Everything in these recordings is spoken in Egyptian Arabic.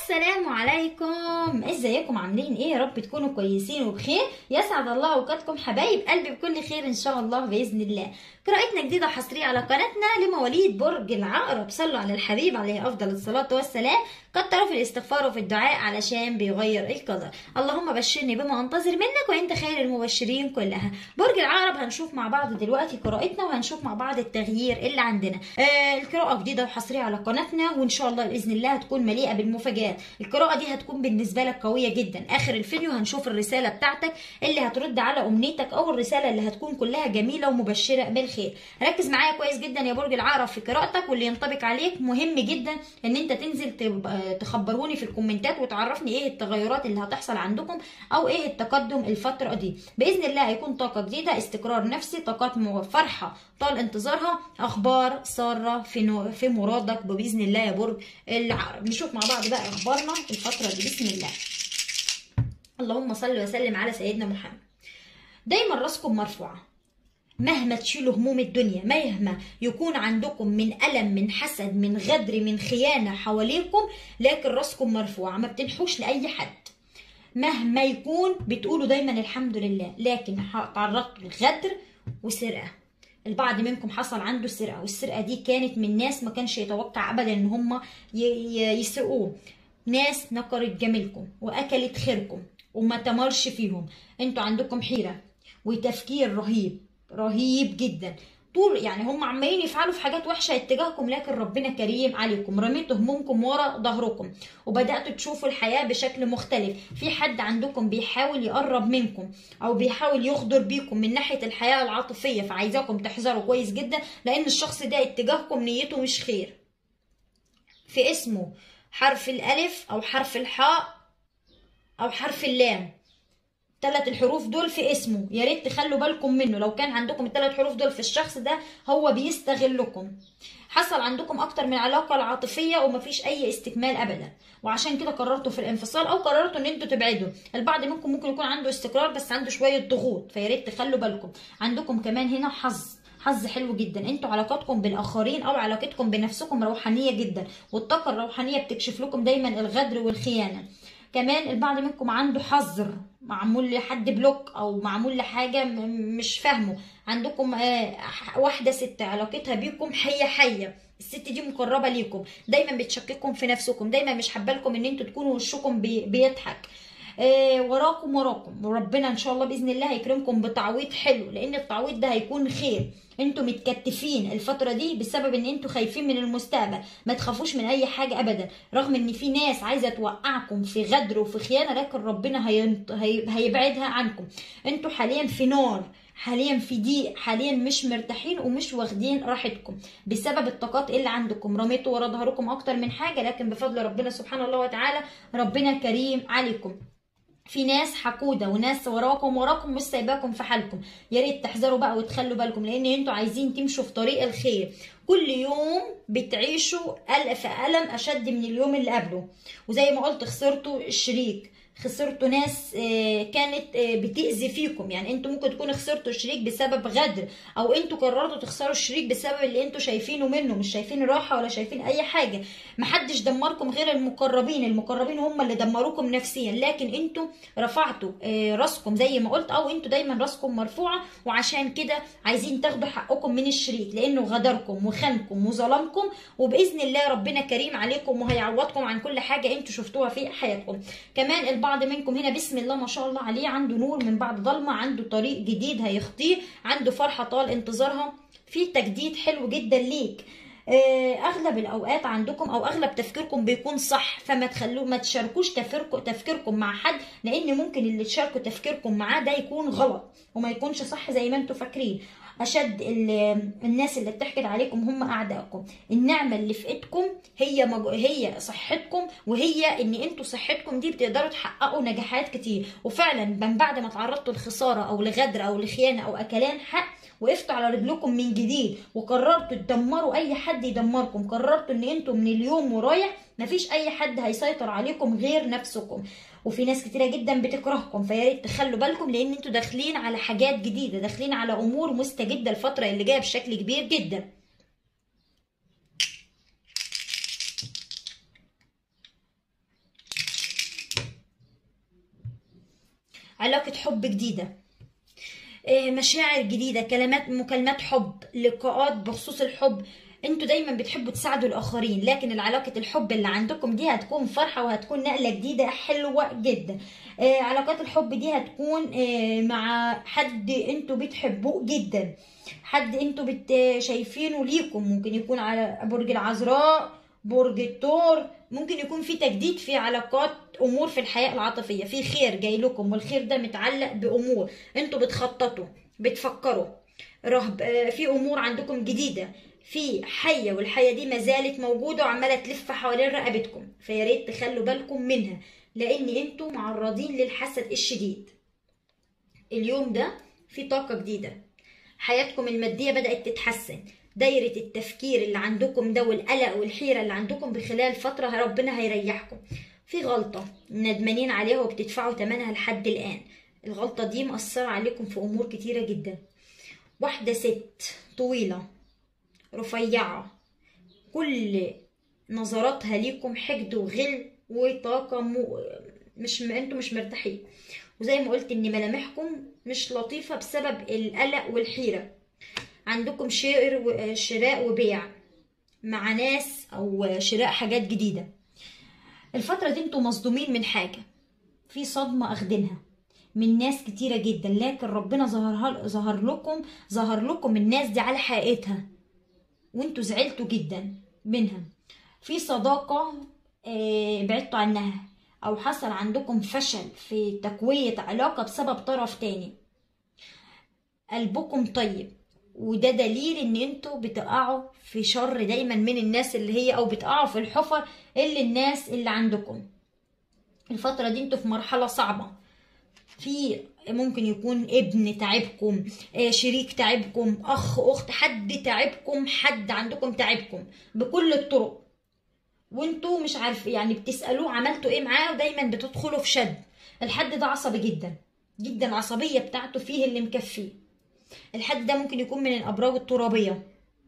السلام عليكم ازيكم عاملين ايه يا رب تكونوا كويسين وبخير يسعد الله اوقاتكم حبايب قلبي بكل خير ان شاء الله باذن الله قراءتنا جديده حصريه على قناتنا لمواليد برج العقرب صلوا على الحبيب عليه افضل الصلاه والسلام كتروا في الاستغفار وفي الدعاء علشان بيغير القدر اللهم بشرني بما انتظر منك وانت خير المبشرين كلها برج العقرب هنشوف مع بعض دلوقتي قراءتنا وهنشوف مع بعض التغيير اللي عندنا آه القراءه جديده وحصريه على قناتنا وان شاء الله باذن الله هتكون مليئه بالمفاجآت القراءه دي هتكون بالنسبه لك قويه جدا اخر الفيديو هنشوف الرساله بتاعتك اللي هترد على امنيتك او الرساله اللي هتكون كلها جميله ومبشره بالخير ركز معايا كويس جدا يا برج العقرب في قراءتك واللي ينطبق عليك مهم جدا ان انت تنزل تبقى تخبروني في الكومنتات وتعرفني ايه التغيرات اللي هتحصل عندكم او ايه التقدم الفتره دي باذن الله هيكون طاقه جديده استقرار نفسي طاقات فرحه طال انتظارها اخبار ساره في نو... في مرادك باذن الله يا برج العقرب نشوف مع بعض بقى اخبارنا الفتره دي بسم الله اللهم صل وسلم على سيدنا محمد دايما راسكم مرفوعه مهما تشيلوا هموم الدنيا مهما يكون عندكم من ألم من حسد من غدر من خيانة حواليكم لكن راسكم مرفوعة ما بتنحوش لأي حد مهما يكون بتقولوا دايما الحمد لله لكن تعرضتوا لغدر وسرقة البعض منكم حصل عنده سرقة والسرقة دي كانت من ناس ما كانش يتوقع أبدا إن هم يسرقوه ناس نكرت جميلكم وأكلت خيركم وما تمرش فيهم انتوا عندكم حيرة وتفكير رهيب رهيب جدا طول يعني هم عمالين يفعلوا في حاجات وحشه اتجاهكم لكن ربنا كريم عليكم رميتوا همومكم ورا ظهركم وبداتوا تشوفوا الحياه بشكل مختلف في حد عندكم بيحاول يقرب منكم او بيحاول يغدر بيكم من ناحيه الحياه العاطفيه فعايزاكم تحذروا كويس جدا لان الشخص ده اتجاهكم نيته مش خير في اسمه حرف الالف او حرف الحاء او حرف اللام ثلاث الحروف دول في اسمه يا ريت تخلوا بالكم منه لو كان عندكم الثلاث حروف دول في الشخص ده هو بيستغلكم حصل عندكم اكتر من علاقه العاطفيه ومفيش اي استكمال ابدا وعشان كده قررتوا في الانفصال او قررتوا ان انتوا تبعدوا البعض منكم ممكن يكون عنده استقرار بس عنده شويه ضغوط فيا ريت تخلوا بالكم عندكم كمان هنا حظ حظ حلو جدا انتوا علاقاتكم بالاخرين او علاقتكم بنفسكم روحانيه جدا والطاقه الروحانيه بتكشف لكم دايما الغدر والخيانه كمان البعض منكم عنده حظر معمول لحد بلوك او معمول لحاجه مش فاهمه عندكم واحده ست علاقتها بيكم حيه حيه الست دي مقربه ليكم دايما بتشكككم في نفسكم دايما مش حابه لكم ان انتوا تكونوا وشكم بي بيضحك آه وراكم وراكم وربنا ان شاء الله باذن الله هيكرمكم بتعويض حلو لان التعويض ده هيكون خير انتوا متكتفين الفتره دي بسبب ان انتوا خايفين من المستقبل ما تخافوش من اي حاجه ابدا رغم ان في ناس عايزه توقعكم في غدر وفي خيانه لكن ربنا هينط... هي... هيبعدها عنكم انتوا حاليا في نار حاليا في ضيق حاليا مش مرتاحين ومش واخدين راحتكم بسبب الطاقات اللي عندكم رميتوا ورا ظهركم اكتر من حاجه لكن بفضل ربنا سبحانه الله وتعالى ربنا كريم عليكم في ناس حقوده وناس وراكم وراكم مش سايباكم في حالكم يا ريت تحذروا بقى وتخلوا بالكم لان انتوا عايزين تمشوا في طريق الخير كل يوم بتعيشوا ألف ألم أشد من اليوم اللي قبله وزي ما قلت خسرتوا الشريك خسرتوا ناس كانت بتأذي فيكم يعني انتوا ممكن تكونوا خسرتوا الشريك بسبب غدر او انتوا قررتوا تخسروا الشريك بسبب اللي انتوا شايفينه منه مش شايفين راحه ولا شايفين اي حاجه محدش دمركم غير المقربين المقربين هم اللي دمروكم نفسيا لكن انتوا رفعتوا راسكم زي ما قلت او انتوا دايما راسكم مرفوعه وعشان كده عايزين تاخدوا حقكم من الشريك لانه غدركم وخانكم وظلمكم وباذن الله ربنا كريم عليكم وهيعوضكم عن كل حاجه انتوا شفتوها في حياتكم كمان البعض البعض منكم هنا بسم الله ما شاء الله عليه عنده نور من بعد ضلمه عنده طريق جديد هيخطيه عنده فرحه طال انتظارها في تجديد حلو جدا ليك اغلب الاوقات عندكم او اغلب تفكيركم بيكون صح فما تخلوا ما تشاركوش تفكيركم تفكيركم مع حد لان ممكن اللي تشاركوا تفكيركم معاه ده يكون غلط وما يكونش صح زي ما انتوا فاكرين اشد الناس اللي بتحقد عليكم هم اعدائكم النعمه اللي في ايدكم هي مج... هي صحتكم وهي ان انتوا صحتكم دي بتقدروا تحققوا نجاحات كتير وفعلا من بعد ما تعرضتوا لخساره او لغدر او لخيانه او اكلان حق وقفتوا على رجلكم من جديد وقررتوا تدمروا اي حد يدمركم قررتوا ان انتوا من اليوم ورايح مفيش اي حد هيسيطر عليكم غير نفسكم وفي ناس كتيره جدا بتكرهكم فيا ريت تخلوا بالكم لان انتوا داخلين على حاجات جديده داخلين على امور مستجده الفتره اللي جايه بشكل كبير جدا علاقة حب جديدة آه، مشاعر جديدة كلمات مكالمات حب لقاءات بخصوص الحب انتوا دايما بتحبوا تساعدوا الاخرين لكن العلاقة الحب اللي عندكم دي هتكون فرحة وهتكون نقلة جديدة حلوة جدا آه، علاقات الحب دي هتكون آه، مع حد انتوا بتحبوه جدا حد انتوا بت شايفينه ليكم ممكن يكون على برج العذراء برج الثور ممكن يكون في تجديد في علاقات امور في الحياه العاطفيه في خير جاي لكم والخير ده متعلق بامور انتوا بتخططوا بتفكروا رهب آه، في امور عندكم جديده في حيه والحيه دي ما زالت موجوده وعماله تلف حوالين رقبتكم فيا ريت تخلوا بالكم منها لان انتوا معرضين للحسد الشديد اليوم ده في طاقه جديده حياتكم الماديه بدات تتحسن دايرة التفكير اللي عندكم ده والقلق والحيرة اللي عندكم بخلال فترة ربنا هيريحكم في غلطة ندمانين عليها وبتدفعوا ثمنها لحد الآن الغلطة دي مأثرة عليكم في أمور كتيرة جدا واحدة ست طويلة رفيعة كل نظراتها ليكم حقد وغل وطاقة مو... مش انتوا مش مرتاحين وزي ما قلت ان ملامحكم مش لطيفة بسبب القلق والحيرة عندكم شراء و- شراء وبيع مع ناس او شراء حاجات جديدة الفترة دي انتوا مصدومين من حاجة في صدمة اخدينها من ناس كتيرة جدا لكن ربنا ظهرها ظهر لكم ظهر لكم الناس دي على حقيقتها وانتوا زعلتوا جدا منها في صداقة آه، بعدتوا عنها او حصل عندكم فشل في تقوية علاقة بسبب طرف تاني قلبكم طيب وده دليل ان انتوا بتقعوا في شر دايما من الناس اللي هي او بتقعوا في الحفر اللي الناس اللي عندكم الفترة دي انتوا في مرحلة صعبة في ممكن يكون ابن تعبكم آه، شريك تعبكم اخ اخت حد تعبكم حد عندكم تعبكم بكل الطرق وانتوا مش عارف يعني بتسألوه عملتوا ايه معاه ودايما بتدخلوا في شد الحد ده عصبي جدا جدا العصبية بتاعته فيه اللي مكفيه الحد ده ممكن يكون من الابراج الترابية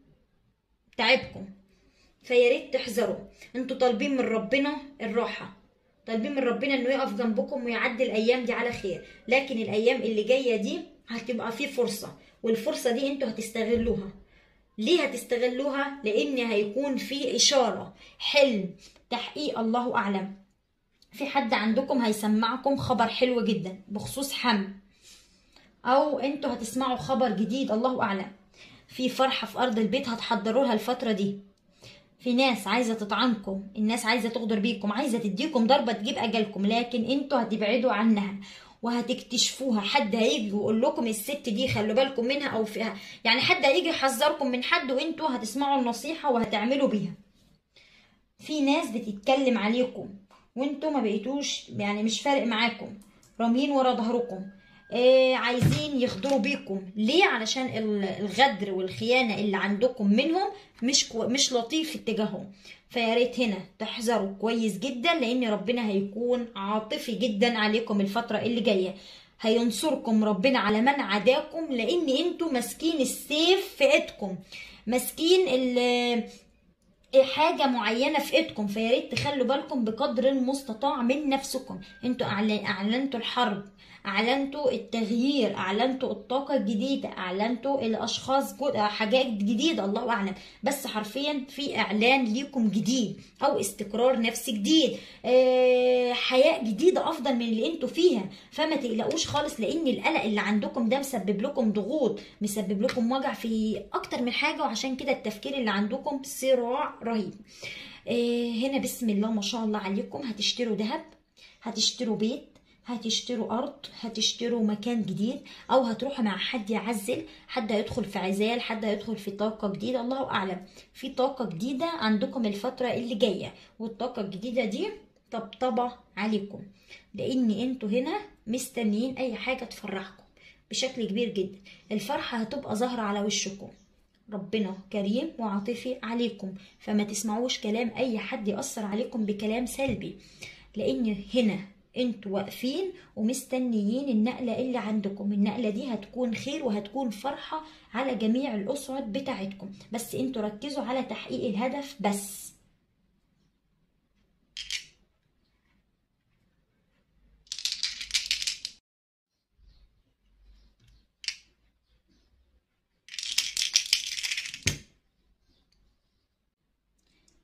تعبكم فيا ريت تحذروا انتوا طالبين من ربنا الراحة طالبين من ربنا انه يقف جنبكم ويعدي الايام دي على خير لكن الايام اللي جاية دي هتبقى فيه فرصة والفرصة دي انتوا هتستغلوها ليه هتستغلوها لان هيكون في اشارة حلم تحقيق الله اعلم في حد عندكم هيسمعكم خبر حلو جدا بخصوص حمل او انتوا هتسمعوا خبر جديد الله اعلم في فرحة في ارض البيت هتحضروا لها الفترة دي في ناس عايزة تطعنكم الناس عايزة تغدر بيكم عايزة تديكم ضربة تجيب اجلكم لكن انتوا هتبعدوا عنها وهتكتشفوها حد هيجي يقول لكم الست دي خلوا بالكم منها او فيها يعني حد هيجي يحذركم من حد وانتوا هتسمعوا النصيحة وهتعملوا بيها في ناس بتتكلم عليكم وانتوا ما بقيتوش يعني مش فارق معاكم رامين ورا ظهركم آه عايزين يغدروا بيكم ليه علشان ال- الغدر والخيانة اللي عندكم منهم مش كو مش لطيف اتجاههم فيا ريت هنا تحذروا كويس جدا لان ربنا هيكون عاطفي جدا عليكم الفترة اللي جاية هينصركم ربنا على من عداكم لان انتوا ماسكين السيف في ايدكم ماسكين ال حاجة معينة في ايدكم فيا ريت تخلوا بالكم بقدر المستطاع من نفسكم انتوا أعل- اعلنتوا الحرب اعلنتوا التغيير اعلنتوا الطاقة الجديدة اعلنتوا الاشخاص جو- حاجات جديدة الله اعلم بس حرفيا في اعلان ليكم جديد او استقرار نفسي جديد آه، حياة جديدة افضل من اللي انتوا فيها فما تقلقوش خالص لان القلق اللي عندكم ده مسبب لكم ضغوط مسبب لكم وجع في اكتر من حاجة وعشان كده التفكير اللي عندكم صراع رهيب آه، هنا بسم الله ما شاء الله عليكم هتشتروا ذهب هتشتروا بيت هتشتروا ارض هتشتروا مكان جديد او هتروحوا مع حد يعزل حد هيدخل في عزال حد هيدخل في طاقه جديده الله اعلم في طاقه جديده عندكم الفتره اللي جايه والطاقه الجديده دي طبطبه عليكم لان انتوا هنا مستنيين اي حاجه تفرحكم بشكل كبير جدا الفرحه هتبقى ظاهره على وشكم ربنا كريم وعاطفي عليكم فما تسمعوش كلام اي حد يأثر عليكم بكلام سلبي لان هنا انتوا واقفين ومستنيين النقلة اللي عندكم النقلة دي هتكون خير وهتكون فرحة على جميع الأسرد بتاعتكم بس انتوا ركزوا على تحقيق الهدف بس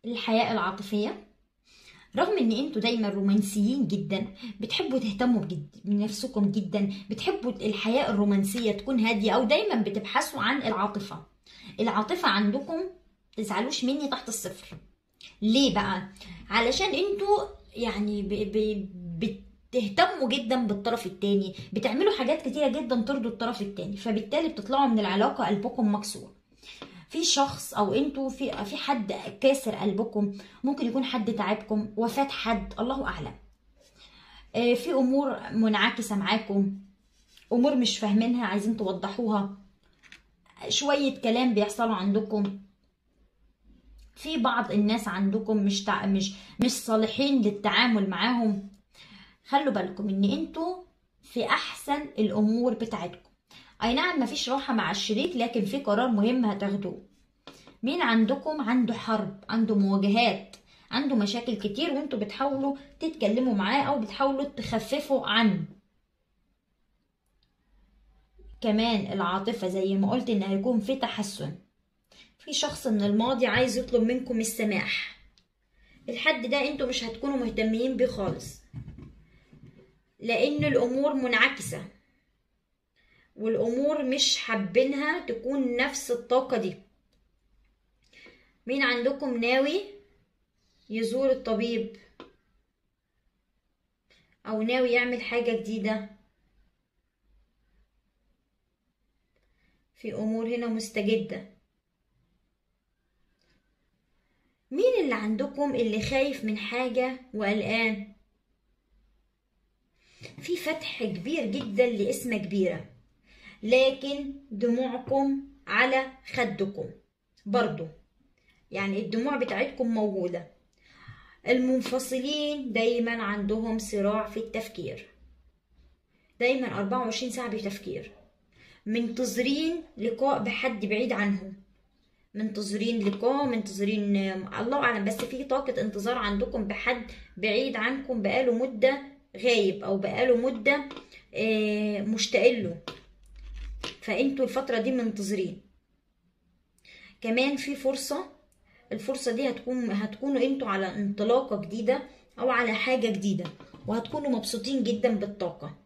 الحياة العاطفية رغم ان انتوا دايما رومانسيين جدا بتحبوا تهتموا بجد بنفسكم جدا بتحبوا الحياة الرومانسية تكون هادية او دايما بتبحثوا عن العاطفة العاطفة عندكم تزعلوش مني تحت الصفر ليه بقى علشان انتوا يعني ب... ب... بتهتموا جدا بالطرف التاني بتعملوا حاجات كتيرة جدا ترضوا الطرف التاني فبالتالي بتطلعوا من العلاقة قلبكم مكسور في شخص او انتوا في في حد كاسر قلبكم ممكن يكون حد تعبكم وفاة حد الله اعلم آه، في امور منعكسه معاكم امور مش فاهمينها عايزين توضحوها شويه كلام بيحصلوا عندكم في بعض الناس عندكم مش تع... مش مش صالحين للتعامل معاهم خلوا بالكم ان انتوا في احسن الامور بتاعتكم اي نعم مفيش راحة مع الشريك لكن في قرار مهم هتاخدوه مين عندكم عنده حرب عنده مواجهات عنده مشاكل كتير وانتوا بتحاولوا تتكلموا معاه او بتحاولوا تخففوا عنه كمان العاطفة زي ما قلت ان هيكون في تحسن في شخص من الماضي عايز يطلب منكم السماح الحد ده انتوا مش هتكونوا مهتمين بيه خالص لان الامور منعكسه والامور مش حابينها تكون نفس الطاقة دي مين عندكم ناوي يزور الطبيب او ناوي يعمل حاجة جديدة في امور هنا مستجدة مين اللي عندكم اللي خايف من حاجة وقلقان في فتح كبير جدا لاسم كبيره لكن دموعكم على خدكم برضو يعني الدموع بتاعتكم موجودة المنفصلين دايما عندهم صراع في التفكير دايما 24 ساعة بتفكير منتظرين لقاء بحد بعيد عنهم منتظرين لقاء منتظرين الله اعلم بس في طاقة انتظار عندكم بحد بعيد عنكم بقاله مدة غايب او بقاله مدة مشتاقين له فانتوا الفترة دي منتظرين كمان في فرصة الفرصة دي هتكون هتكونوا انتوا على انطلاقة جديدة او على حاجة جديدة وهتكونوا مبسوطين جدا بالطاقة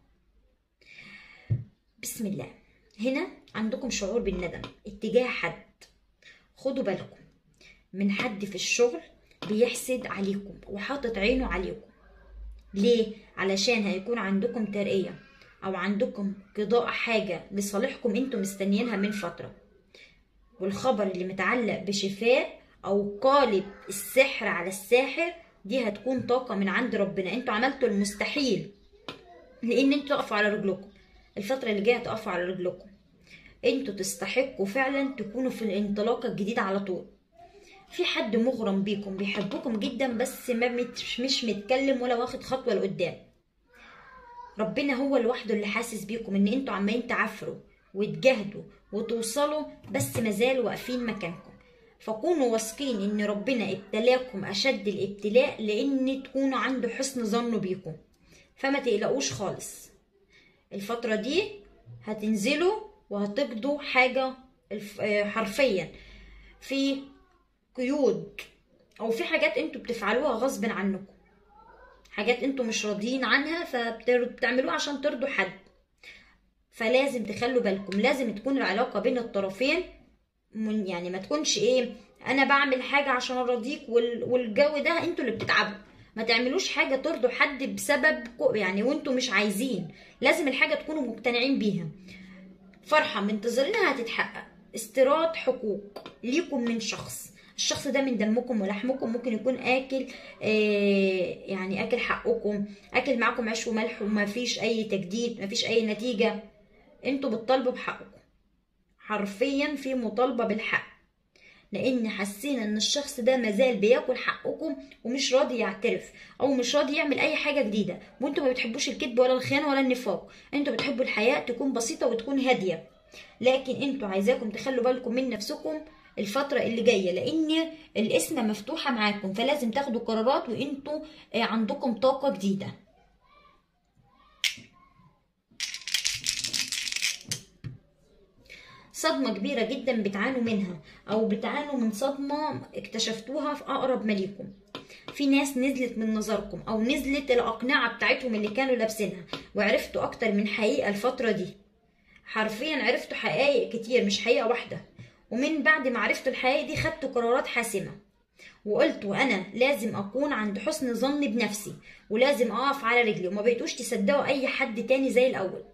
بسم الله هنا عندكم شعور بالندم اتجاه حد خدوا بالكم من حد في الشغل بيحسد عليكم وحاطط عينه عليكم ليه علشان هيكون عندكم ترقيه او عندكم قضاء حاجة لصالحكم انتم مستنيينها من فترة والخبر اللي متعلق بشفاء او قالب السحر على الساحر دي هتكون طاقة من عند ربنا انتوا عملتوا المستحيل لان انتوا تقفوا على رجلكم الفترة اللي جاية تقفوا على رجلكم انتوا تستحقوا فعلا تكونوا في الانطلاقة الجديدة على طول في حد مغرم بيكم بيحبكم جدا بس ما مش, مش متكلم ولا واخد خطوة لقدام ربنا هو لوحده اللي حاسس بيكم ان انتوا عمالين تعفروا وتجاهدوا وتوصلوا بس مازال واقفين مكانكم فكونوا واثقين ان ربنا ابتلاكم اشد الابتلاء لان تكونوا عنده حسن ظنه بيكم فما تقلقوش خالص الفترة دي هتنزلوا وهتقضوا حاجة حرفيا في قيود او في حاجات انتوا بتفعلوها غصب عنكم حاجات انتوا مش راضيين عنها فبتعملوها عشان ترضوا حد فلازم تخلوا بالكم لازم تكون العلاقه بين الطرفين من يعني ما تكونش ايه انا بعمل حاجه عشان ارضيك والجو ده انتوا اللي بتتعبوا ما تعملوش حاجه ترضوا حد بسبب يعني وانتوا مش عايزين لازم الحاجه تكونوا مقتنعين بيها فرحه منتظرينها هتتحقق استيراد حقوق ليكم من شخص الشخص ده من دمكم ولحمكم ممكن يكون اكل آه يعني اكل حقكم اكل معاكم عيش وملح وما فيش اي تجديد ما فيش اي نتيجه انتوا بتطالبوا بحقكم حرفيا في مطالبه بالحق لان حسينا ان الشخص ده مازال بياكل حقكم ومش راضي يعترف او مش راضي يعمل اي حاجه جديده وانتوا ما بتحبوش الكذب ولا الخيانه ولا النفاق انتوا بتحبوا الحياه تكون بسيطه وتكون هاديه لكن انتوا عايزاكم تخلوا بالكم من نفسكم الفترة اللي جاية لأن القسمة مفتوحة معاكم فلازم تاخدوا قرارات وانتوا عندكم طاقة جديدة صدمة كبيرة جدا بتعانوا منها أو بتعانوا من صدمة اكتشفتوها في أقرب ما ليكم في ناس نزلت من نظركم أو نزلت الأقنعة بتاعتهم اللي كانوا لابسينها وعرفتوا أكتر من حقيقة الفترة دي حرفيا عرفتوا حقائق كتير مش حقيقة واحدة ومن بعد ما عرفتوا الحقائق دي خدتوا قرارات حاسمة وقلت وانا لازم اكون عند حسن ظن بنفسي ولازم اقف على رجلي وما بقيتوش تصدقوا اي حد تاني زي الاول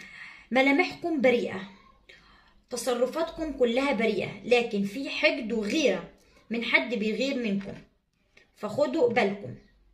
ملامحكم بريئة تصرفاتكم كلها بريئة لكن في حقد وغيرة من حد بيغير منكم فخدوا بالكم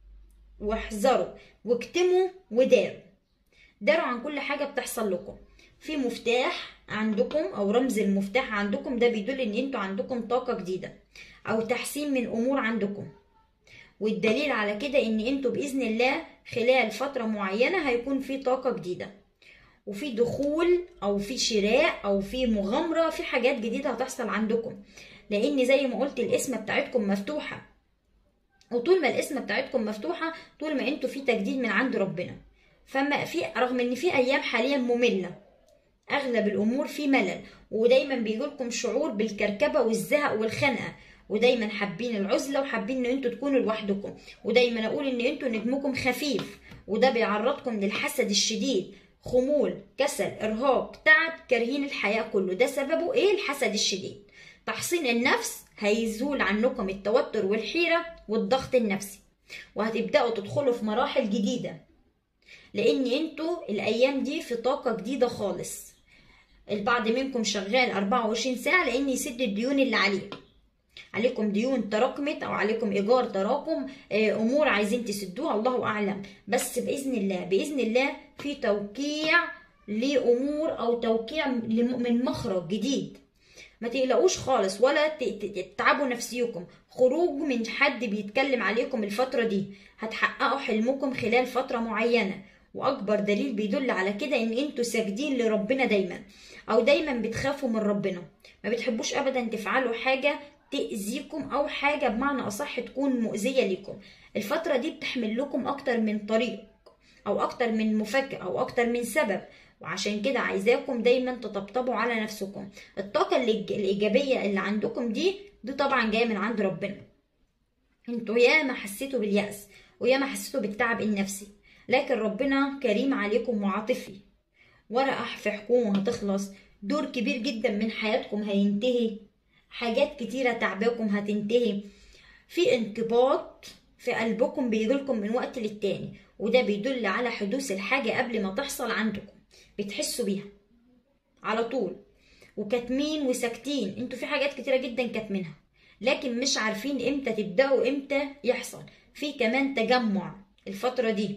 واحذروا واكتموا وداروا داروا عن كل حاجة بتحصل لكم في مفتاح عندكم او رمز المفتاح عندكم ده بيدل ان انتوا عندكم طاقة جديدة او تحسين من امور عندكم والدليل على كده ان انتوا باذن الله خلال فترة معينة هيكون في طاقة جديدة وفي دخول او في شراء او في مغامرة في حاجات جديدة هتحصل عندكم لان زي ما قلت الاسم بتاعتكم مفتوحة وطول ما الاسم بتاعتكم مفتوحة طول ما انتوا في تجديد من عند ربنا فما في رغم ان في ايام حاليا مملة اغلب الامور في ملل ودايما بيجيلكم شعور بالكركبة والزهق والخنقة ودايما حابين العزله وحابين ان انتوا تكونوا لوحدكم ودايما اقول ان انتوا نجمكم خفيف وده بيعرضكم للحسد الشديد خمول كسل ارهاق تعب كارهين الحياه كله ده سببه ايه الحسد الشديد تحصين النفس هيزول عنكم التوتر والحيره والضغط النفسي وهتبداوا تدخلوا في مراحل جديده لان انتوا الايام دي في طاقه جديده خالص البعض منكم شغال 24 ساعه لان يسد الديون اللي عليه عليكم ديون تراكمت او عليكم ايجار تراكم امور عايزين تسدوها الله اعلم بس باذن الله باذن الله في توقيع لامور او توقيع من مخرج جديد ما تقلقوش خالص ولا تتعبوا نفسيكم خروج من حد بيتكلم عليكم الفترة دي هتحققوا حلمكم خلال فترة معينة واكبر دليل بيدل على كده ان انتوا ساجدين لربنا دايما او دايما بتخافوا من ربنا ما بتحبوش ابدا تفعلوا حاجة تأذيكم أو حاجة بمعنى أصح تكون مؤذية لكم الفترة دي بتحمل لكم أكتر من طريق أو أكتر من مفاجأة أو أكتر من سبب وعشان كده عايزاكم دايما تطبطبوا على نفسكم الطاقة الإيجابية اللي عندكم دي دي طبعا جاية من عند ربنا انتوا ياما حسيتوا باليأس وياما حسيتوا بالتعب النفسي لكن ربنا كريم عليكم وعاطفي ورقة في حكومة هتخلص دور كبير جدا من حياتكم هينتهي حاجات كتيرة تعباكم هتنتهي في انقباض في قلبكم بيجيلكم من وقت للتاني وده بيدل على حدوث الحاجة قبل ما تحصل عندكم بتحسوا بيها على طول وكاتمين وساكتين انتوا في حاجات كتيرة جدا كاتمينها لكن مش عارفين امتى تبدأوا امتى يحصل في كمان تجمع الفترة دي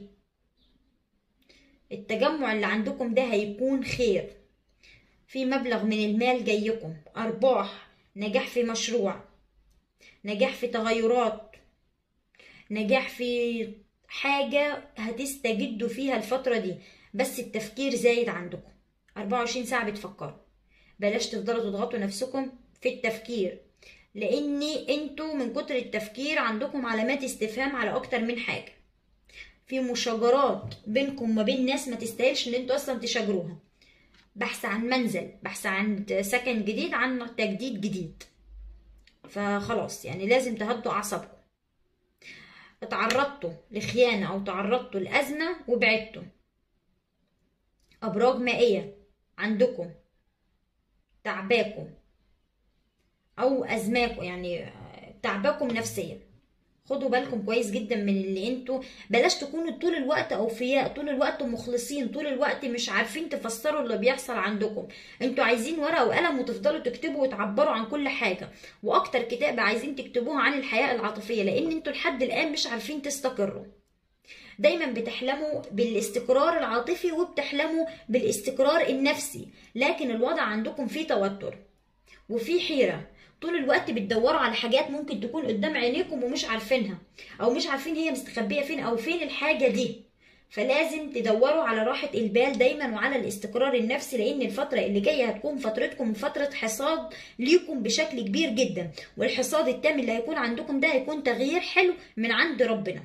التجمع اللي عندكم ده هيكون خير في مبلغ من المال جايكم أرباح نجاح في مشروع نجاح في تغيرات نجاح في حاجة هتستجدوا فيها الفترة دي بس التفكير زايد عندكم 24 ساعة بتفكروا بلاش تفضلوا تضغطوا نفسكم في التفكير لان انتوا من كتر التفكير عندكم علامات استفهام على اكتر من حاجة في مشاجرات بينكم وما بين ناس ما تستاهلش ان انتوا اصلا تشاجروها بحث عن منزل بحث عن سكن جديد عن تجديد جديد فخلاص يعني لازم تهدوا اعصابكم اتعرضتوا لخيانة او تعرضتوا لأزمة وبعدتوا ابراج مائية عندكم تعباكم او ازماكم يعني تعباكم نفسيا خدوا بالكم كويس جدا من اللي انتوا بلاش تكونوا طول الوقت اوفياء طول الوقت مخلصين طول الوقت مش عارفين تفسروا اللي بيحصل عندكم انتوا عايزين ورقه وقلم وتفضلوا تكتبوا وتعبروا عن كل حاجه واكتر كتابه عايزين تكتبوها عن الحياه العاطفيه لان انتوا لحد الان مش عارفين تستقروا دايما بتحلموا بالاستقرار العاطفي وبتحلموا بالاستقرار النفسي لكن الوضع عندكم فيه توتر وفي حيره طول الوقت بتدوروا على حاجات ممكن تكون قدام عينيكم ومش عارفينها او مش عارفين هي مستخبيه فين او فين الحاجه دي فلازم تدوروا على راحة البال دايما وعلى الاستقرار النفسي لأن الفترة اللي جاية هتكون فترتكم فترة حصاد ليكم بشكل كبير جدا والحصاد التام اللي هيكون عندكم ده هيكون تغيير حلو من عند ربنا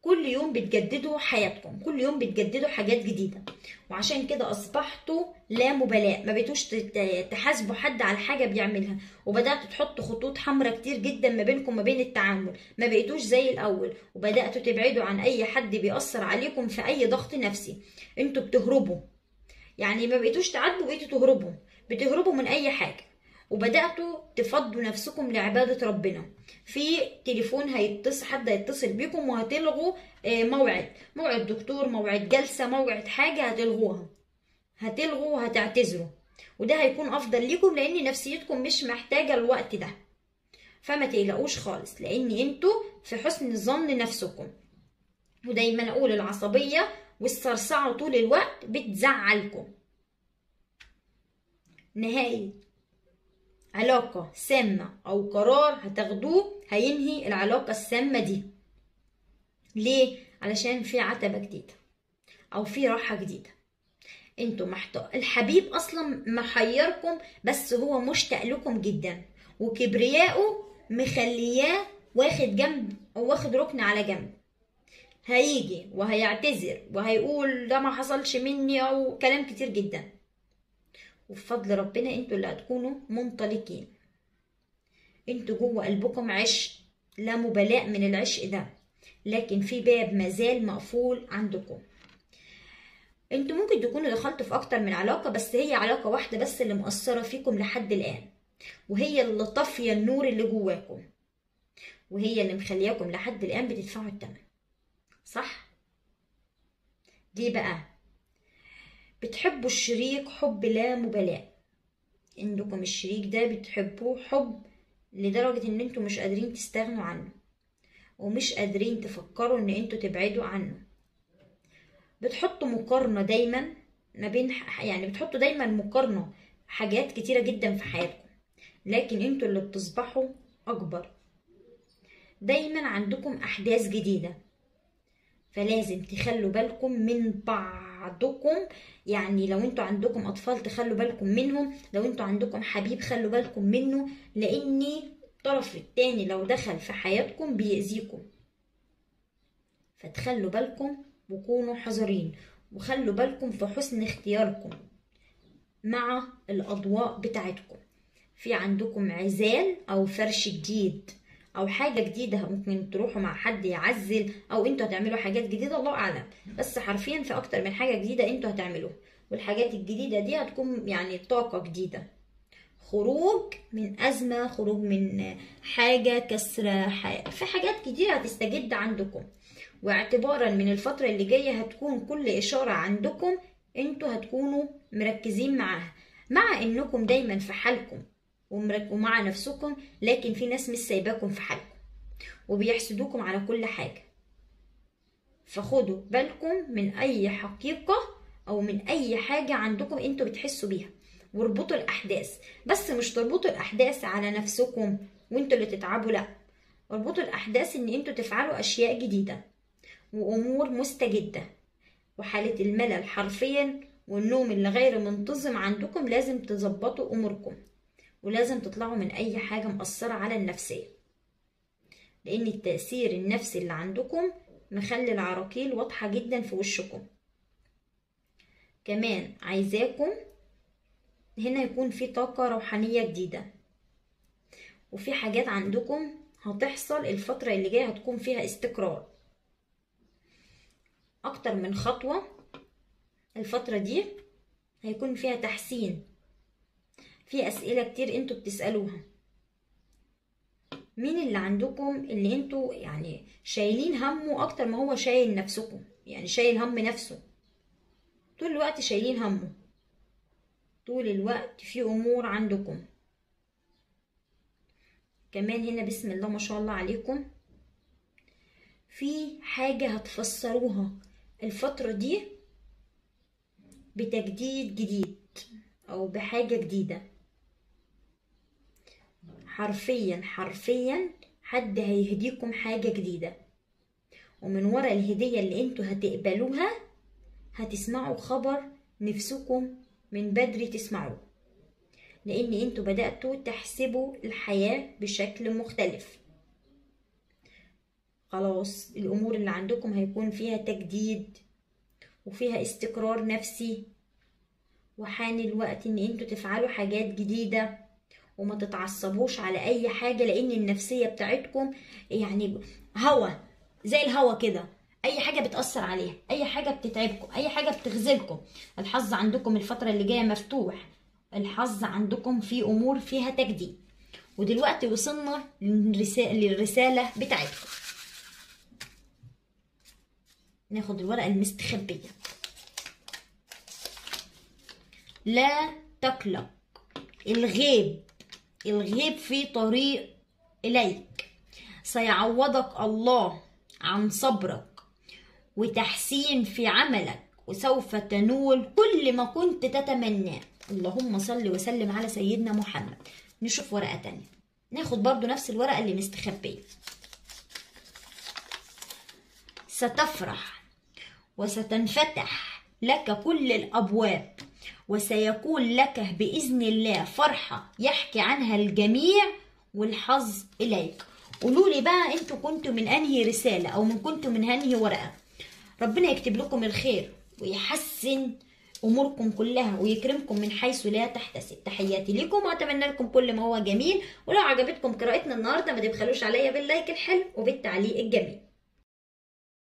كل يوم بتجددوا حياتكم كل يوم بتجددوا حاجات جديدة وعشان كده أصبحتوا لا مبالاة ما بقيتوش تت- تحاسبوا حد على حاجة بيعملها وبدأتوا تحطوا خطوط حمراء كتير جدا ما بينكم وما بين التعامل ما بقيتوش زي الأول وبدأتوا تبعدوا عن أي حد بيأثر عليكم في أي ضغط نفسي انتوا بتهربوا يعني ما بقيتوش تعاتبوا بقيتوا تهربوا بتهربوا من أي حاجة وبدأتوا تفضوا نفسكم لعبادة ربنا في تليفون هيتصل حد هيتصل بيكم وهتلغوا آه، موعد موعد دكتور موعد جلسة موعد حاجة هتلغوها هتلغوا وهتعتذروا وده هيكون أفضل ليكم لأن نفسيتكم مش محتاجة الوقت ده فما تقلقوش خالص لأن انتوا في حسن ظن نفسكم ودايما أقول العصبية والصرصعة طول الوقت بتزعلكم نهائي علاقة سامة أو قرار هتاخدوه هينهي العلاقة السامة دي ليه؟ علشان في عتبة جديدة أو في راحة جديدة انتوا محتاج الحبيب أصلا محيركم بس هو مشتاق لكم جدا وكبرياءه مخلياه واخد جنب أو واخد ركن على جنب هيجي وهيعتذر وهيقول ده ما حصلش مني أو كلام كتير جدا وبفضل ربنا انتوا اللي هتكونوا منطلقين انتوا جوه قلبكم عشق لا مبالاة من العشق ده لكن في باب مازال مقفول عندكم انتوا ممكن تكونوا دخلتوا في اكتر من علاقة بس هي علاقة واحدة بس اللي مؤثرة فيكم لحد الآن وهي اللي طافية النور اللي جواكم وهي اللي مخلياكم لحد الآن بتدفعوا الثمن صح؟ ليه بقى؟ بتحبوا الشريك حب لا مبالاة عندكم الشريك ده بتحبوه حب لدرجة ان انتوا مش قادرين تستغنوا عنه ومش قادرين تفكروا ان انتوا تبعدوا عنه بتحطوا مقارنة دايما ما بين يعني بتحطوا دايما مقارنة حاجات كتيرة جدا في حياتكم لكن انتوا اللي بتصبحوا اكبر دايما عندكم احداث جديدة فلازم تخلوا بالكم من بعضكم يعني لو انتوا عندكم اطفال تخلوا بالكم منهم لو انتوا عندكم حبيب خلوا بالكم منه لان الطرف التاني لو دخل في حياتكم بيأذيكم فتخلوا بالكم وكونوا حذرين وخلوا بالكم في حسن اختياركم مع الاضواء بتاعتكم في عندكم عزال او فرش جديد او حاجه جديده ممكن تروحوا مع حد يعزل او انتوا هتعملوا حاجات جديده الله اعلم بس حرفيا في اكتر من حاجه جديده انتوا هتعملوها والحاجات الجديده دي هتكون يعني طاقه جديده خروج من ازمه خروج من حاجه كسر حاجة. في حاجات كتير هتستجد عندكم واعتبارا من الفتره اللي جايه هتكون كل اشاره عندكم انتوا هتكونوا مركزين معاها مع انكم دايما في حالكم ومع نفسكم لكن في ناس مش سايباكم في حالكم وبيحسدوكم على كل حاجة فخدوا بالكم من أي حقيقة أو من أي حاجة عندكم انتوا بتحسوا بيها واربطوا الأحداث بس مش تربطوا الأحداث على نفسكم وانتوا اللي تتعبوا لأ اربطوا الأحداث ان انتوا تفعلوا أشياء جديدة وأمور مستجدة وحالة الملل حرفيا والنوم اللي غير منتظم عندكم لازم تظبطوا أموركم ولازم تطلعوا من أي حاجة مأثرة على النفسية لأن التأثير النفسي اللي عندكم مخلي العراقيل واضحة جدا في وشكم كمان عايزاكم هنا يكون في طاقة روحانية جديدة وفي حاجات عندكم هتحصل الفترة اللي جاية هتكون فيها استقرار أكتر من خطوة الفترة دي هيكون فيها تحسين في أسئلة كتير انتوا بتسألوها مين اللي عندكم اللي انتوا يعني شايلين همه أكتر ما هو شايل نفسكم يعني شايل هم نفسه طول الوقت شايلين همه طول الوقت في أمور عندكم كمان هنا بسم الله ما شاء الله عليكم في حاجة هتفسروها الفترة دي بتجديد جديد أو بحاجة جديدة حرفيا حرفيا حد هيهديكم حاجة جديدة ومن ورا الهدية اللي انتوا هتقبلوها هتسمعوا خبر نفسكم من بدري تسمعوه لان انتوا بدأتوا تحسبوا الحياة بشكل مختلف خلاص الامور اللي عندكم هيكون فيها تجديد وفيها استقرار نفسي وحان الوقت ان انتوا تفعلوا حاجات جديدة وما تتعصبوش على اي حاجة لان النفسية بتاعتكم يعني هوا زي الهوا كده اي حاجة بتأثر عليها اي حاجة بتتعبكم اي حاجة بتغزلكم الحظ عندكم الفترة اللي جاية مفتوح الحظ عندكم في امور فيها تجديد ودلوقتي وصلنا للرسالة, للرسالة بتاعتكم ناخد الورقة المستخبية لا تقلق الغيب الغيب في طريق إليك سيعوضك الله عن صبرك وتحسين في عملك وسوف تنول كل ما كنت تتمناه اللهم صل وسلم على سيدنا محمد نشوف ورقة تانية ناخد برضو نفس الورقة اللي مستخبية ستفرح وستنفتح لك كل الأبواب وسيكون لك بإذن الله فرحة يحكي عنها الجميع والحظ إليك قولوا لي بقى انتوا كنتوا من انهي رسالة او من كنتوا من انهي ورقة ربنا يكتب لكم الخير ويحسن اموركم كلها ويكرمكم من حيث لا تحتسب تحياتي لكم واتمنى لكم كل ما هو جميل ولو عجبتكم قراءتنا النهارده ما تبخلوش عليا باللايك الحلو وبالتعليق الجميل